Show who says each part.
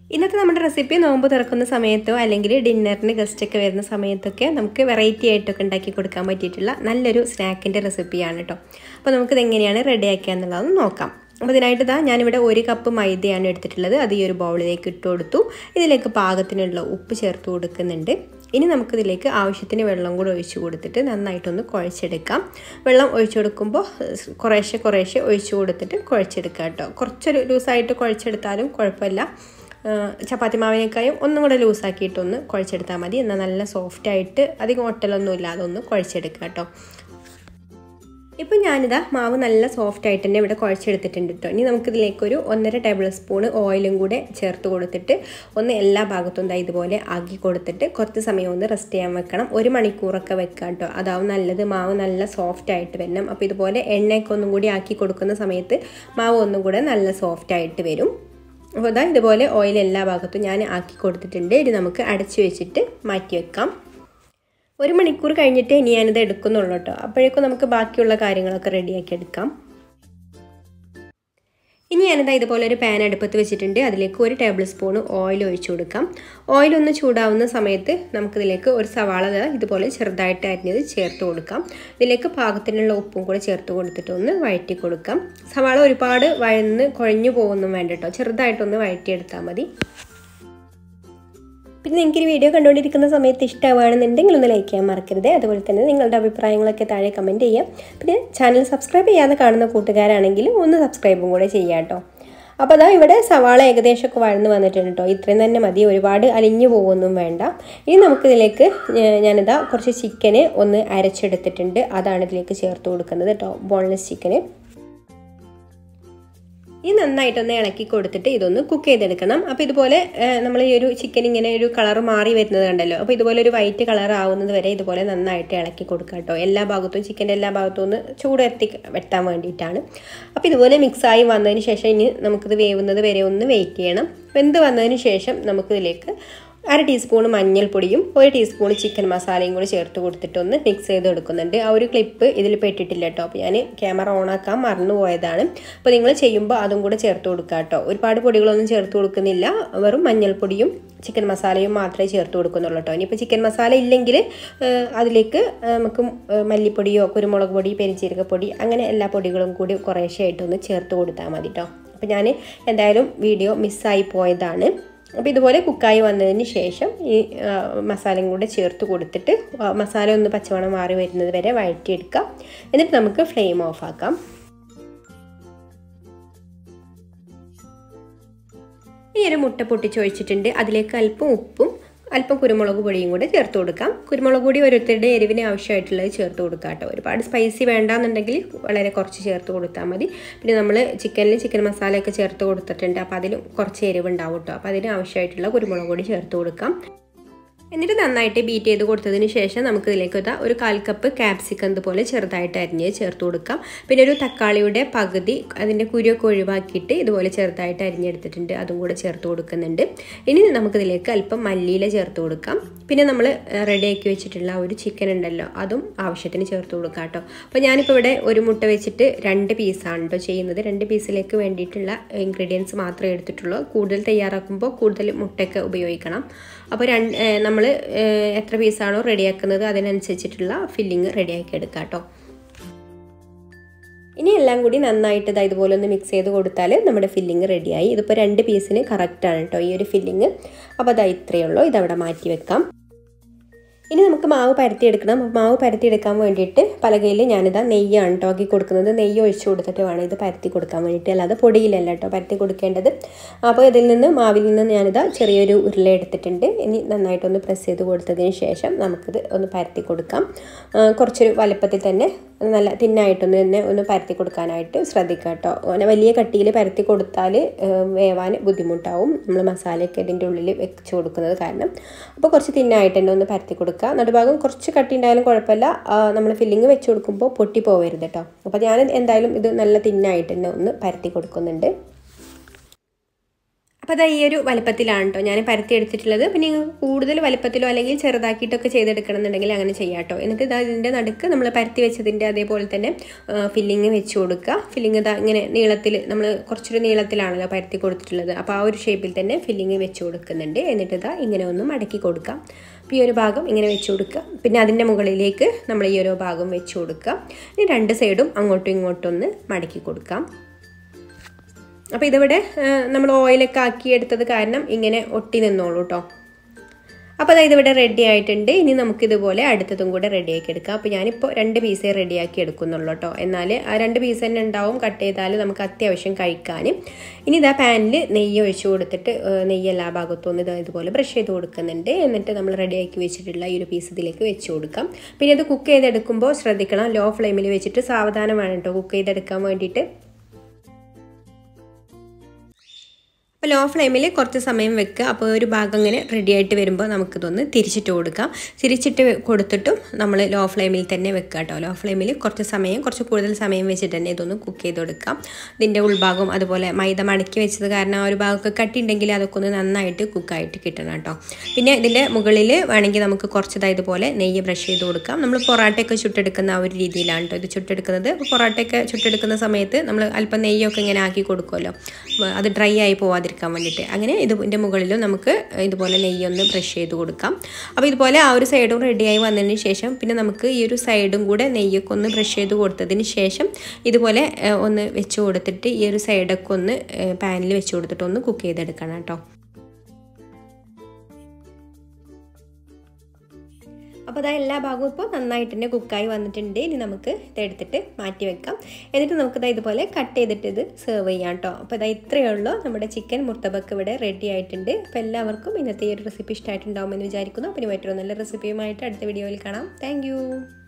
Speaker 1: ഇന്നത്തെ നമ്മുടെ റെസിപ്പി നോമ്പ് തുറക്കുന്ന സമയത്തോ അല്ലെങ്കിൽ ഡിന്നറിന് ഗസ്റ്റൊക്കെ വരുന്ന സമയത്തൊക്കെ നമുക്ക് വെറൈറ്റി ആയിട്ടൊക്കെ ഉണ്ടാക്കി കൊടുക്കാൻ പറ്റിയിട്ടുള്ള നല്ലൊരു സ്നാക്കിൻ്റെ റെസിപ്പിയാണ് കേട്ടോ അപ്പോൾ നമുക്കിത് എങ്ങനെയാണ് റെഡിയാക്കുക എന്നുള്ളതൊന്ന് നോക്കാം അപ്പോൾ ഇതിനായിട്ട് ഇതാ ഞാനിവിടെ ഒരു കപ്പ് മൈദയാണ് എടുത്തിട്ടുള്ളത് അത് ഈ ഒരു ബൗളിലേക്ക് ഇട്ട് കൊടുത്തു ഇതിലേക്ക് പാകത്തിനുള്ള ഉപ്പ് ചേർത്ത് കൊടുക്കുന്നുണ്ട് ഇനി നമുക്കിതിലേക്ക് ആവശ്യത്തിന് വെള്ളം കൂടി ഒഴിച്ച് കൊടുത്തിട്ട് നന്നായിട്ടൊന്ന് കുഴച്ചെടുക്കാം വെള്ളം ഒഴിച്ചു കൊടുക്കുമ്പോൾ കുറേശ്ശെ കുറേശ്ശെ ഒഴിച്ചു കൊടുത്തിട്ട് കുഴച്ചെടുക്കുക കേട്ടോ കുറച്ചൊരു ലൂസായിട്ട് കുഴച്ചെടുത്താലും കുഴപ്പമില്ല ചപ്പാത്തി മാവിനേക്കായും ഒന്നും കൂടെ ലൂസാക്കിയിട്ടൊന്ന് കുഴച്ചെടുത്താൽ മതി എന്നാൽ നല്ല സോഫ്റ്റായിട്ട് അധികം ഒട്ടലൊന്നും ഇല്ലാതെ ഒന്ന് കുഴച്ചെടുക്കുക കേട്ടോ ഇപ്പം ഞാനിതാ മാവ് നല്ല സോഫ്റ്റ് ആയിട്ട് തന്നെ ഇവിടെ കുഴച്ചെടുത്തിട്ടുണ്ട് കേട്ടോ ഇനി നമുക്കിതിലേക്കൊരു ഒന്നര ടേബിൾ സ്പൂൺ ഓയിലും കൂടെ ചേർത്ത് കൊടുത്തിട്ട് ഒന്ന് എല്ലാ ഭാഗത്തും ഇതാ ഇതുപോലെ ആക്കി കൊടുത്തിട്ട് കുറച്ച് സമയം ഒന്ന് റെസ്റ്റ് ചെയ്യാൻ വെക്കണം ഒരു മണിക്കൂറൊക്കെ വെക്കാം കേട്ടോ അതാവും നല്ലത് മാവ് നല്ല സോഫ്റ്റ് ആയിട്ട് വരണം അപ്പോൾ ഇതുപോലെ എണ്ണയൊക്കെ ഒന്നും കൂടി ആക്കി കൊടുക്കുന്ന സമയത്ത് മാവ് ഒന്നും കൂടെ നല്ല സോഫ്റ്റ് ആയിട്ട് വരും അപ്പോൾ ഇതാ ഇതുപോലെ ഓയിൽ എല്ലാ ഭാഗത്തും ഞാൻ ആക്കി കൊടുത്തിട്ടുണ്ട് ഇനി നമുക്ക് അടച്ചു വെച്ചിട്ട് മാറ്റി വെക്കാം ഒരു മണിക്കൂർ കഴിഞ്ഞിട്ട് ഇനി ഞാനിത് എടുക്കുന്നുള്ളൂ കേട്ടോ അപ്പോഴേക്കും നമുക്ക് ബാക്കിയുള്ള കാര്യങ്ങളൊക്കെ റെഡിയാക്കി എടുക്കാം ഇനി ഞാനിതാ ഇതുപോലെ ഒരു പാൻ അടുപ്പത്ത് വെച്ചിട്ടുണ്ട് അതിലേക്ക് ഒരു ടേബിൾ സ്പൂൺ ഓയിൽ ഒഴിച്ചു കൊടുക്കാം ഓയിൽ ഒന്ന് ചൂടാവുന്ന സമയത്ത് നമുക്കിതിലേക്ക് ഒരു സവാള ഇതുപോലെ ചെറുതായിട്ട് അരിഞ്ഞത് ചേർത്ത് കൊടുക്കാം ഇതിലേക്ക് പാകത്തിനുള്ള ഉപ്പും കൂടെ ചേർത്ത് കൊടുത്തിട്ട് ഒന്ന് വഴറ്റി കൊടുക്കാം സവാള ഒരുപാട് വഴന്ന് കുഴഞ്ഞു പോകുന്നു വേണ്ട കേട്ടോ ചെറുതായിട്ടൊന്ന് വഴറ്റിയെടുത്താൽ മതി പിന്നെ നിങ്ങൾക്ക് ഈ വീഡിയോ കണ്ടുകൊണ്ടിരിക്കുന്ന സമയത്ത് ഇഷ്ടമാണെന്നുണ്ടെങ്കിൽ ഒന്ന് ലൈക്ക് ചെയ്യാൻ മറക്കരുത് അതുപോലെ തന്നെ നിങ്ങളുടെ അഭിപ്രായങ്ങളൊക്കെ താഴെ കമൻറ്റ് ചെയ്യാം പിന്നെ ചാനൽ സബ്സ്ക്രൈബ് ചെയ്യാതെ കാണുന്ന കൂട്ടുകാരാണെങ്കിൽ ഒന്ന് സബ്സ്ക്രൈബും കൂടെ ചെയ്യാം കേട്ടോ അപ്പോൾ അതാ ഇവിടെ സവാള ഏകദേശമൊക്കെ വഴന്ന് വന്നിട്ടുണ്ട് കേട്ടോ ഇത്രയും തന്നെ മതി ഒരുപാട് അലിഞ്ഞു പോകുമൊന്നും വേണ്ട ഇനി നമുക്കിതിലേക്ക് ഞാനിതാ കുറച്ച് ചിക്കന് ഒന്ന് അരച്ചെടുത്തിട്ടുണ്ട് അതാണ് ഇതിലേക്ക് ചേർത്ത് കൊടുക്കുന്നത് കേട്ടോ ബോൺലെസ് ചിക്കന് ഈ നന്നായിട്ടൊന്ന് ഇളക്കി കൊടുത്തിട്ട് ഇതൊന്ന് കുക്ക് ചെയ്തെടുക്കണം അപ്പോൾ ഇതുപോലെ നമ്മൾ ഈ ഒരു ചിക്കൻ ഇങ്ങനെ ഒരു കളർ മാറി വരുന്നത് കണ്ടല്ലോ അപ്പോൾ ഇതുപോലെ ഒരു വൈറ്റ് കളർ ആവുന്നത് വരെ ഇതുപോലെ നന്നായിട്ട് ഇളക്കി കൊടുക്കുക കേട്ടോ എല്ലാ ഭാഗത്തും ചിക്കൻ്റെ എല്ലാ ഭാഗത്തും ഒന്ന് ചൂടെത്തി വെട്ടാൻ വേണ്ടിയിട്ടാണ് അപ്പോൾ ഇതുപോലെ മിക്സായി വന്നതിന് ശേഷം ഇനി നമുക്കിത് വേവുന്നത് വരെ ഒന്ന് വെയിറ്റ് ചെയ്യണം വെന്ത് വന്നതിന് ശേഷം നമുക്കിതിലേക്ക് അര ടീസ്പൂൺ മഞ്ഞൾപ്പൊടിയും ഒരു ടീസ്പൂൺ ചിക്കൻ മസാലയും കൂടി ചേർത്ത് കൊടുത്തിട്ട് ഒന്ന് മിക്സ് ചെയ്ത് കൊടുക്കുന്നുണ്ട് ആ ഒരു ക്ലിപ്പ് ഇതിൽ പെട്ടിട്ടില്ല കേട്ടോ അപ്പോൾ ഞാൻ ക്യാമറ ഓൺ ആക്കാൻ മറന്നു പോയതാണ് അപ്പോൾ നിങ്ങൾ ചെയ്യുമ്പോൾ അതും കൂടെ ചേർത്ത് കൊടുക്കുക കേട്ടോ ഒരുപാട് പൊടികളൊന്നും ചേർത്ത് കൊടുക്കുന്നില്ല വെറും മഞ്ഞൾപ്പൊടിയും ചിക്കൻ മസാലയും മാത്രമേ ചേർത്ത് കൊടുക്കുന്നുള്ളൂ കേട്ടോ ഇനിയിപ്പോൾ ചിക്കൻ മസാല ഇല്ലെങ്കിൽ അതിലേക്ക് നമുക്ക് മല്ലിപ്പൊടിയോ കുരുമുളക് പൊടി പെരിഞ്ചീരകപ്പൊടി അങ്ങനെ എല്ലാ പൊടികളും കൂടി കുറേശ്ശെ ആയിട്ടൊന്ന് ചേർത്ത് കൊടുത്താൽ മതി കേട്ടോ അപ്പോൾ ഞാൻ എന്തായാലും വീഡിയോ മിസ്സായി പോയതാണ് അപ്പോൾ ഇതുപോലെ കുക്കായി വന്നതിന് ശേഷം ഈ മസാലയും കൂടെ ചേർത്ത് കൊടുത്തിട്ട് മസാല ഒന്ന് പച്ചമണം മാറി വരുന്നത് വരെ വഴറ്റിയെടുക്കാം എന്നിട്ട് നമുക്ക് ഫ്ലെയിം ഓഫ് ആക്കാം ഈ ഒരു മുട്ട പൊട്ടിച്ചൊഴിച്ചിട്ടുണ്ട് അതിലേക്ക് അല്പം ഉപ്പും അല്പം കുരുമുളക് പൊടിയും കൂടെ ചേർത്ത് കൊടുക്കാം കുരുമുളക് പൊടി ഓരോരുത്തരുടെ എരിവിന് ആവശ്യമായിട്ടുള്ളത് ചേർത്ത് കൊടുക്കാം കേട്ടോ ഒരുപാട് സ്പൈസി വേണ്ടാന്നുണ്ടെങ്കിൽ വളരെ കുറച്ച് ചേർത്ത് കൊടുത്താൽ മതി പിന്നെ നമ്മൾ ചിക്കനിൽ ചിക്കൻ മസാലയൊക്കെ ചേർത്ത് കൊടുത്തിട്ടുണ്ട് അപ്പോൾ അതിലും കുറച്ച് എരിവ് ഉണ്ടാവും കേട്ടോ അപ്പോൾ അതിന് ആവശ്യമായിട്ടുള്ള കുരുമുളക് പൊടി ചേർത്ത് കൊടുക്കാം എന്നിട്ട് നന്നായിട്ട് ബീറ്റ് ചെയ്ത് കൊടുത്തതിന് ശേഷം നമുക്ക് ഇതിലേക്ക് ഇതാ ഒരു കാൽ കപ്പ് ക്യാപ്സിക്കം ഇതുപോലെ ചെറുതായിട്ട് അരിഞ്ഞ് ചേർത്ത് കൊടുക്കാം പിന്നെ ഒരു തക്കാളിയുടെ പകുതി അതിൻ്റെ കുരുവൊക്കെ ഒഴിവാക്കിയിട്ട് ഇതുപോലെ ചെറുതായിട്ട് അരിഞ്ഞെടുത്തിട്ടുണ്ട് അതും കൂടെ ചേർത്ത് കൊടുക്കുന്നുണ്ട് ഇനി നമുക്കിതിലേക്ക് അല്പം മല്ലിയില ചേർത്ത് കൊടുക്കാം പിന്നെ നമ്മൾ റെഡിയാക്കി വെച്ചിട്ടുള്ള ഒരു ചിക്കൻ ഉണ്ടല്ലോ അതും ആവശ്യത്തിന് ചേർത്ത് കൊടുക്കാം കേട്ടോ അപ്പോൾ ഞാനിപ്പോൾ ഇവിടെ ഒരു മുട്ട വെച്ചിട്ട് രണ്ട് പീസാണ് കേട്ടോ ചെയ്യുന്നത് രണ്ട് പീസിലേക്ക് വേണ്ടിയിട്ടുള്ള ഇൻഗ്രീഡിയൻസ് മാത്രമേ എടുത്തിട്ടുള്ളൂ കൂടുതൽ തയ്യാറാക്കുമ്പോൾ കൂടുതൽ മുട്ടയൊക്കെ ഉപയോഗിക്കണം അപ്പോൾ രണ്ട് നമ്മൾ എത്ര പീസാണോ റെഡിയാക്കുന്നത് അതിനനുസരിച്ചിട്ടുള്ള ഫില്ലിങ് റെഡിയാക്കി എടുക്കാം കേട്ടോ ഇനി എല്ലാം കൂടി നന്നായിട്ട് ഇതാ ഇതുപോലെ ഒന്ന് മിക്സ് ചെയ്ത് കൊടുത്താൽ നമ്മുടെ ഫില്ലിങ് റെഡിയായി ഇതിപ്പോൾ രണ്ട് പീസിന് കറക്റ്റാണ് കേട്ടോ ഈ ഒരു ഫില്ലിങ് അപ്പോൾ അതാ ഇത്രയേ ഉള്ളൂ ഇതവിടെ മാറ്റി വെക്കാം ഇനി നമുക്ക് മാവ് പരത്തിയെടുക്കണം മാവ് പരത്തിയെടുക്കാൻ വേണ്ടിയിട്ട് പലകയിൽ ഞാനിതാ നെയ്യാണ് കേട്ടോ ആക്കി കൊടുക്കുന്നത് നെയ്യ് ഒഴിച്ച് കൊടുത്തിട്ട് വേണം ഇത് പരത്തി കൊടുക്കാൻ വേണ്ടിയിട്ട് അല്ലാതെ പൊടിയിലല്ല കേട്ടോ പരത്തി കൊടുക്കേണ്ടത് അപ്പോൾ ഇതിൽ നിന്ന് മാവിൽ നിന്ന് ഞാനിതാ ചെറിയൊരു ഉരുള എടുത്തിട്ടുണ്ട് ഇനി നന്നായിട്ടൊന്ന് പ്രസ് ചെയ്ത് കൊടുത്തതിന് ശേഷം നമുക്കിത് ഒന്ന് പരത്തി കൊടുക്കാം കുറച്ചൊരു വലുപ്പത്തിൽ തന്നെ നല്ല തിന്നായിട്ടൊന്ന് തന്നെ ഒന്ന് പരത്തി കൊടുക്കാനായിട്ട് ശ്രദ്ധിക്കുക കേട്ടോ അങ്ങനെ വലിയ കട്ടിയിൽ പരത്തി കൊടുത്താൽ വേവാൻ ബുദ്ധിമുട്ടാവും നമ്മൾ മസാലയൊക്കെ ഇതിൻ്റെ ഉള്ളിൽ വെച്ച് കൊടുക്കുന്നത് കാരണം അപ്പോൾ കുറച്ച് തിന്നായിട്ട് തന്നെ ഒന്ന് പരത്തി കൊടുക്കുക നടുഭാഗം കുറച്ച് കട്ടി ഉണ്ടായാലും കുഴപ്പമില്ല നമ്മൾ ഫില്ലിങ് വെച്ച് കൊടുക്കുമ്പോൾ പൊട്ടി പോകരുത് കേട്ടോ അപ്പോൾ ഞാൻ എന്തായാലും ഇത് നല്ല തിന്നായിട്ട് തന്നെ ഒന്ന് പരത്തി കൊടുക്കുന്നുണ്ട് അപ്പോൾ അത് ഈ ഒരു വലിപ്പത്തിലാണ് കേട്ടോ ഞാൻ പരത്തി എടുത്തിട്ടുള്ളത് പിന്നെ കൂടുതൽ വലിപ്പത്തിലോ അല്ലെങ്കിൽ ചെറുതാക്കിയിട്ടൊക്കെ ചെയ്തെടുക്കണം എന്നുണ്ടെങ്കിൽ അങ്ങനെ ചെയ്യാം കേട്ടോ എന്നിട്ട് ഇതാ ഇതിൻ്റെ നടുക്ക് നമ്മൾ പരത്തി വെച്ചതിൻ്റെ അതേപോലെ തന്നെ ഫില്ലിങ് വെച്ച് കൊടുക്കുക ഫില്ലിങ് ഇതാ ഇങ്ങനെ നീളത്തിൽ നമ്മൾ കുറച്ചൊരു നീളത്തിലാണല്ലോ പരത്തി കൊടുത്തിട്ടുള്ളത് അപ്പോൾ ആ ഒരു ഷേപ്പിൽ തന്നെ ഫില്ലിങ് വെച്ച് കൊടുക്കുന്നുണ്ട് എന്നിട്ട് ഇതാ ഇങ്ങനെ ഒന്ന് മടക്കി കൊടുക്കാം അപ്പോൾ ഈ ഒരു ഭാഗം ഇങ്ങനെ വെച്ച് കൊടുക്കുക പിന്നെ അതിൻ്റെ മുകളിലേക്ക് നമ്മൾ ഈ ഒരു ഭാഗം വെച്ച് കൊടുക്കുക ഇനി രണ്ട് സൈഡും അങ്ങോട്ടും ഇങ്ങോട്ടും ഒന്ന് മടക്കി കൊടുക്കാം അപ്പോൾ ഇതിവിടെ നമ്മൾ ഓയിലൊക്കെ ആക്കി എടുത്തത് കാരണം ഇങ്ങനെ ഒട്ടി നിന്നോളൂ കേട്ടോ അപ്പോൾ അതായത് ഇവിടെ റെഡി ആയിട്ടുണ്ട് ഇനി നമുക്കിതുപോലെ അടുത്തതും കൂടെ റെഡിയാക്കി എടുക്കാം അപ്പോൾ ഞാനിപ്പോൾ രണ്ട് പീസേ റെഡിയാക്കി എടുക്കുന്നുള്ളൂ കേട്ടോ എന്നാൽ ആ രണ്ട് പീസ് തന്നെ ഉണ്ടാവും കട്ട് ചെയ്താൽ നമുക്ക് അത്യാവശ്യം കഴിക്കാൻ ഇനി ഇതാ പാനിൽ നെയ്യ് ഒഴിച്ച് കൊടുത്തിട്ട് നെയ്യ് എല്ലാ ഭാഗത്തും ഒന്ന് ഇതാ ഇതുപോലെ ബ്രഷ് ചെയ്ത് കൊടുക്കുന്നുണ്ട് എന്നിട്ട് നമ്മൾ റെഡിയാക്കി വെച്ചിട്ടുള്ള ഈ ഒരു പീസ് ഇതിലേക്ക് വെച്ച് കൊടുക്കാം പിന്നെ ഇത് കുക്ക് ചെയ്തെടുക്കുമ്പോൾ ശ്രദ്ധിക്കണം ലോ ഫ്ലെയിമിൽ വെച്ചിട്ട് സാവധാനം വേണം കേട്ടോ കുക്ക് ചെയ്തെടുക്കാൻ വേണ്ടിയിട്ട് അപ്പോൾ ലോ ഫ്ലെയിമിൽ കുറച്ച് സമയം വെക്കുക അപ്പോൾ ഒരു ഭാഗം ഇങ്ങനെ റെഡി ആയിട്ട് വരുമ്പോൾ നമുക്കിതൊന്ന് തിരിച്ചിട്ട് കൊടുക്കാം തിരിച്ചിട്ട് കൊടുത്തിട്ടും നമ്മൾ ലോ ഫ്ലെയിമിൽ തന്നെ വെക്കുക കേട്ടോ ലോ ഫ്ലെയിമിൽ കുറച്ച് സമയം കുറച്ച് കൂടുതൽ സമയം വെച്ചിട്ട് തന്നെ ഇതൊന്ന് കുക്ക് ചെയ്ത് കൊടുക്കാം ഇതിൻ്റെ ഉൾഭാഗം അതുപോലെ മൈദ മടക്കി വെച്ചത് കാരണം ആ ഒരു ഭാഗമൊക്കെ കട്ടിയുണ്ടെങ്കിൽ അതൊക്കെ ഒന്ന് നന്നായിട്ട് കുക്കായിട്ട് കിട്ടണം കേട്ടോ പിന്നെ ഇതിൻ്റെ മുകളിൽ വേണമെങ്കിൽ നമുക്ക് കുറച്ചതാ ഇതുപോലെ നെയ്യ് ബ്രഷ് ചെയ്ത് കൊടുക്കാം നമ്മൾ പൊറാട്ടയൊക്കെ ചുട്ടെടുക്കുന്ന ആ ഒരു രീതിയിലാണ് കേട്ടോ ഇത് ചുട്ടെടുക്കുന്നത് അപ്പോൾ പൊറാട്ടയൊക്കെ ചുട്ടെടുക്കുന്ന സമയത്ത് നമ്മൾ അല്പം നെയ്യൊക്കെ ഇങ്ങനെ ആക്കി കൊടുക്കുമല്ലോ അത് ഡ്രൈ ആയി പോവാതിരിക്കാൻ വേണ്ടിയിട്ട് അങ്ങനെ ഇതിൻ്റെ മുകളിലും നമുക്ക് ഇതുപോലെ നെയ്യൊന്ന് ബ്രഷ് ചെയ്ത് കൊടുക്കാം അപ്പോൾ ഇതുപോലെ ആ ഒരു സൈഡും റെഡിയായി വന്നതിന് ശേഷം പിന്നെ നമുക്ക് ഈ ഒരു സൈഡും കൂടെ നെയ്യൊക്കെ ഒന്ന് ബ്രഷ് ചെയ്ത് കൊടുത്തതിന് ശേഷം ഇതുപോലെ ഒന്ന് വെച്ച് കൊടുത്തിട്ട് ഈ ഒരു സൈഡൊക്കെ ഒന്ന് പാനിൽ വെച്ച് കൊടുത്തിട്ട് ഒന്ന് കുക്ക് ചെയ്തെടുക്കണം കേട്ടോ അപ്പോൾ അതാ എല്ലാ ഭാഗവും ഇപ്പോൾ നന്നായിട്ട് തന്നെ കുക്കായി വന്നിട്ടുണ്ട് ഇനി നമുക്ക് ഇതെടുത്തിട്ട് മാറ്റി വെക്കാം എന്നിട്ട് നമുക്കിതാ ഇതുപോലെ കട്ട് ചെയ്തിട്ട് ഇത് സെർവ് ചെയ്യാം കേട്ടോ അപ്പോൾ ഇതാ ഇത്രയേ ഉള്ളൂ നമ്മുടെ ചിക്കൻ മുർത്തബക്ക് ഇവിടെ റെഡി ആയിട്ടുണ്ട് അപ്പോൾ എല്ലാവർക്കും ഇന്നത്തെ ഈ ഒരു റെസിപ്പി ഇഷ്ടമായിട്ടുണ്ടാവുമെന്ന് വിചാരിക്കുന്നു അപ്പോൾ ഇനി മറ്റൊരു നല്ല റെസിപ്പിയുമായിട്ട് അടുത്ത വീഡിയോയിൽ കാണാം താങ്ക്